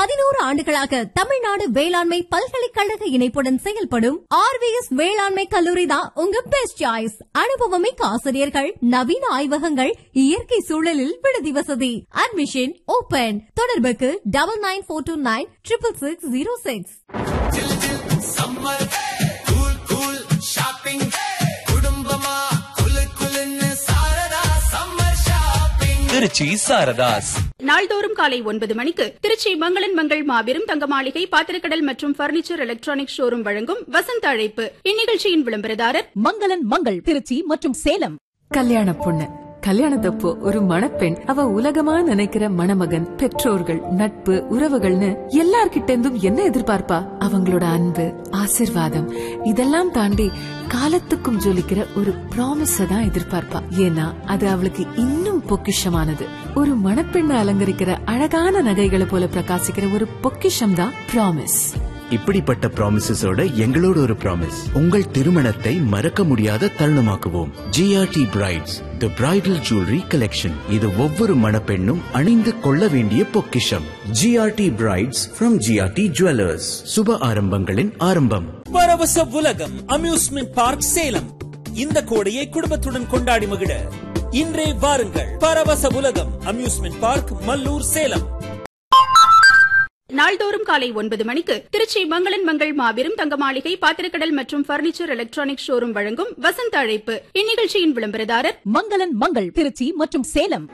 பதினோரு ஆண்டுகளாக தமிழ்நாடு வேளாண்மை பல்கலைக்கழக இணைப்புடன் செயல்படும் ஆர்விஎஸ் வேளாண்மை கல்லூரி தான் உங்க பெஸ்ட் சாய்ஸ் அனுபவமிக்க ஆசிரியர்கள் நவீன ஆய்வகங்கள் இயற்கை சூழலில் விடுதி வசதி அட்மிஷன் ஓபன் தொடர்புக்கு double nine four two nine triple six zero six summer cool cool shopping குடும்பமா குலு குலுன்னு சாரதா சம்மர் ஷாப்பிங் திருச்சி சாரதாஸ் நாள்தோறும் காலை ஒன்பது மணிக்கு திருச்சி மங்களன் மங்கள் மாபெரும் தங்க மாளிகை பாத்திரக்கடல் மற்றும் பர்னிச்சர் எலக்ட்ரானிக் ஷோரூம் வழங்கும் வசந்த அழைப்பு இந்நிகழ்ச்சியின் விளம்பரதாரர் மங்களன் மங்கள் திருச்சி மற்றும் சேலம் கல்யாண பொண்ணு கல்யாணத்தப்போ ஒரு மணப்பெண் அவ உலகமா நினைக்கிற மணமகன் பெற்றோர்கள் நட்பு உறவுகள்னு எல்லார்கிட்ட இருந்தும் என்ன எதிர்பார்ப்பா அவங்களோட அன்பு ஆசிர்வாதம் இதெல்லாம் தாண்டி காலத்துக்கும் ஜொலிக்கிற ஒரு ப்ராமிஸ தான் எதிர்பார்ப்பா ஏன்னா அது அவளுக்கு இன்னும் பொக்கிஷமானது ஒரு மணப்பெண்ணை அலங்கரிக்கிற அழகான நகைகளை போல பிரகாசிக்கிற ஒரு பொக்கிஷம் தான் ப்ராமிஸ் இப்படிப்பட்ட ப்ராமிசஸோட எங்களோட ஒரு ப்ராமிஸ் உங்கள் திருமணத்தை மறக்க முடியாத தருணமாக்குவோம் GRT brides the bridal jewellery collection இது ஒவ்வொரு மணப்பெண்ணும் அணிந்து கொள்ள வேண்டிய பொக்கிஷம் GRT brides from GRT jewellers சுப ஆரம்பங்களின் ஆரம்பம் பரவச உலகம் அம்யூஸ்மெண்ட் பார்க் சேலம் இந்த கோடையை குடும்பத்துடன் கொண்டாடி மகிழ இன்றே வாருங்கள் பரவச உலகம் அம்யூஸ்மெண்ட் பார்க் மல்லூர் சேலம் நாள்தோறும் காலை ஒன்பது மணிக்கு திருச்சி மங்களன் மங்கள் மாபெரும் தங்க மாளிகை பாத்திரக்கடல் மற்றும் பர்னிச்சர் எலக்ட்ரானிக் ஷோரூம் வழங்கும் வசந்த அழைப்பு இந்நிகழ்ச்சியின் விளம்பரதாரர் மங்களன் மங்கள் திருச்சி மற்றும் சேலம்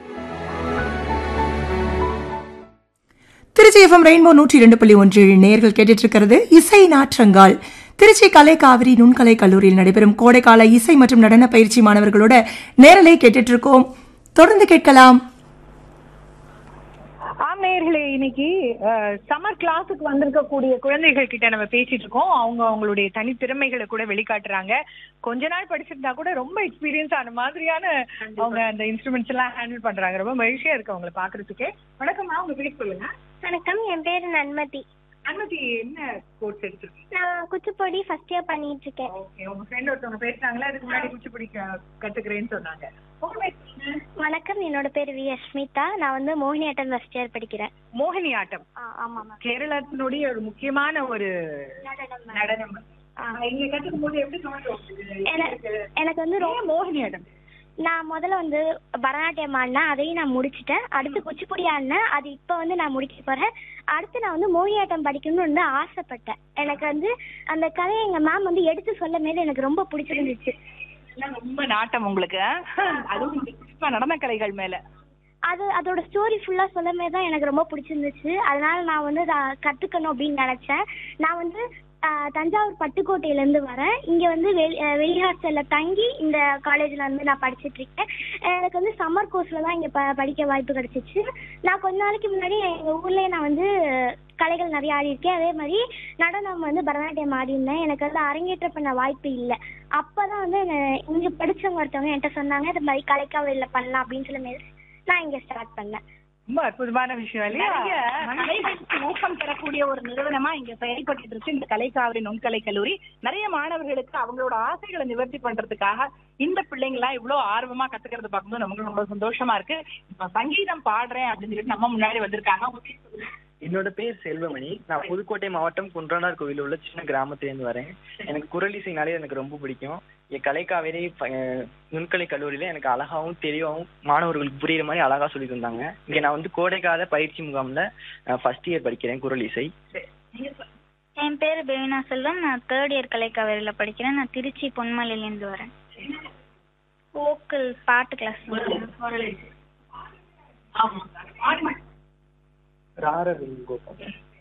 திருச்சி எஃப்எம் ரெயின்போ நூற்றி இரண்டு புள்ளி ஒன்று நேர்கள் கேட்டுட்டு இருக்கிறது இசை நாற்றங்கால் திருச்சி கலை காவிரி நுண்கலை கல்லூரியில் நடைபெறும் கோடைக்கால இசை மற்றும் நடன பயிற்சி மாணவர்களோட நேரலை கேட்டுட்டு இருக்கோம் தொடர்ந்து கேட்கலாம் ஆம் நேயர்களே இன்னைக்கு சம்மர் கிளாஸுக்கு வந்திருக்கக்கூடிய குழந்தைகள் கிட்ட நம்ம பேசிட்டு இருக்கோம் அவங்க அவங்களுடைய தனித்திறமைகளை கூட வெளிக்காட்டுறாங்க கொஞ்ச நாள் படிச்சிருந்தா கூட ரொம்ப எக்ஸ்பீரியன்ஸ் ஆன மாதிரியான அவங்க அந்த இன்ஸ்ட்ருமெண்ட்ஸ் எல்லாம் ஹேண்டில் பண்றாங்க ரொம்ப மகிழ்ச்சியா இருக்கு அவங்களை பாக்குறதுக்கு வணக்கம்மா உங்க பேர் சொல்லுங்க வணக்கம் என் பேரு நன்மதி அனுமதி என்ன கோர்ஸ் எடுத்திருக்கீங்க நான் குச்சிப்பொடி ஃபர்ஸ்ட் இயர் பண்ணிட்டு இருக்கேன் ஓகே உங்க ஃப்ரெண்ட் ஒருத்தவங்க பேசுனாங்களா அதுக்கு முன்னாடி குச்சிப்பிடி க- கத்துக்கிறேன்னு சொன்னாங்க உங்க பேர் சொல்லுங்க. வணக்கம் என்னோட பேர் வி அஸ்மிதா நான் வந்து மோகினியாட்டம் ஃபர்ஸ்ட் இயர் படிக்கிறேன் மோகினி ஆட்டம் ஆ, ஆமா மேம் கேரளத்தினுடைய ஒரு முக்கியமான ஒரு நடனம் ma'am. நடனம் ஆஹ் இங்க கத்துக்கும் போது எப்படி தோணும் உங்களுக்கு? எனக்கு எனக்கு வந்து ரொம்ப ஏன் மோகினி ஆட்டம் நான் முதல்ல வந்து பரதநாட்டியம் ஆடினேன் அதையும் நான் முடிச்சிட்டேன் அடுத்து குச்சிப்புடி ஆடினேன் அது இப்போ வந்து நான் முடிக்க போறேன் அடுத்து நான் வந்து மோகினியாட்டம் படிக்கணும்னு வந்து ஆசைப்பட்டேன் எனக்கு வந்து அந்த கதையை எங்க மேம் வந்து எடுத்து சொல்லும் போது எனக்கு ரொம்ப பிடிச்சிருந்துச்சு எல்லாம் ரொம்ப நாட்டம் உங்களுக்கு அதுவும் இந்த குறிப்பா நடன கலைகள் மேல அது அதோட ஸ்டோரி ஃபுல்லா சொல்லுமே தான் எனக்கு ரொம்ப பிடிச்சிருந்துச்சு அதனால நான் வந்து அதை கத்துக்கணும் அப்படின்னு நினைச்சேன் நான் வந்து ஆஹ், தஞ்சாவூர் பட்டுக்கோட்டையில இருந்து வரேன் இங்க வந்து வெளி அஹ், வெளி ஹாஸ்டல்ல தங்கி இந்த காலேஜ்ல வந்து நான் படிச்சிட்டு இருக்கேன் எனக்கு வந்து சம்மர் கோர்ஸ்ல தான் இங்க ப- படிக்க வாய்ப்பு கிடைச்சிச்சு நான் கொஞ்ச நாளைக்கு முன்னாடி எங்க ஊர்லயே நான் வந்து கலைகள் நிறைய ஆடி இருக்கேன் அதே மாதிரி நடனம் வந்து பரதநாட்டியம் ஆடி இருந்தேன் எனக்கு வந்து அரங்கேற்றம் பண்ண வாய்ப்பு இல்லை அப்பதான் வந்து என்ன- இங்க படிச்சவங்க ஒருத்தவங்க என்கிட்ட சொன்னாங்க இந்த மாதிரி கலைக்காவில பண்ணலாம் அப்படின்னு சொல்லி நான் இங்க ஸ்டார்ட் பண்ணேன் ரொம்ப அற்புதமான விஷயம் இல்லையா கலைகளுக்கு ஊக்கம் தரக்கூடிய ஒரு நிறுவனமா இங்க செயல்பட்டு இருக்கு இந்த கலைக்காவிரி நுண்கலை கல்லூரி நிறைய மாணவர்களுக்கு அவங்களோட ஆசைகளை நிவர்த்தி பண்றதுக்காக இந்த பிள்ளைங்க எல்லாம் இவ்வளவு ஆர்வமா கத்துக்கிறது பார்க்கும்போது நமக்கு ரொம்ப சந்தோஷமா இருக்கு இப்ப சங்கீதம் பாடுறேன் அப்படின்னு சொல்லிட்டு நம்ம முன்னாடி வந்திருக்காங்க உங்க பேர் சொல்லுங்க. என்னோட பேர் செல்வமணி நான் புதுக்கோட்டை மாவட்டம் குன்றனார் கோவில் உள்ள சின்ன கிராமத்திலேருந்து வரேன் எனக்கு குரல் இசைனாலே எனக்கு ரொம்ப பிடிக்கும் என் கலைக்காவேரி ப- அஹ் நுண்கலை கல்லூரியில எனக்கு அழகாவும் தெளிவாகவும் மாணவர்களுக்கு புரியுற மாதிரி அழகா சொல்லி தந்தாங்க இங்க நான் வந்து கோடைக்கால பயிற்சி முகாம்ல ஃபர்ஸ்ட் இயர் படிக்கிறேன் குரல் இசை என் பேர் பேவினா செல்வம் நான் தேர்ட் இயர் கலைக்காவிரியில படிக்கிறேன் நான் திருச்சி பொன்மலையிலேருந்து வரேன் ஓக்கல் பாட்டு கிளாஸ் ஆமா ராரவி கோபால்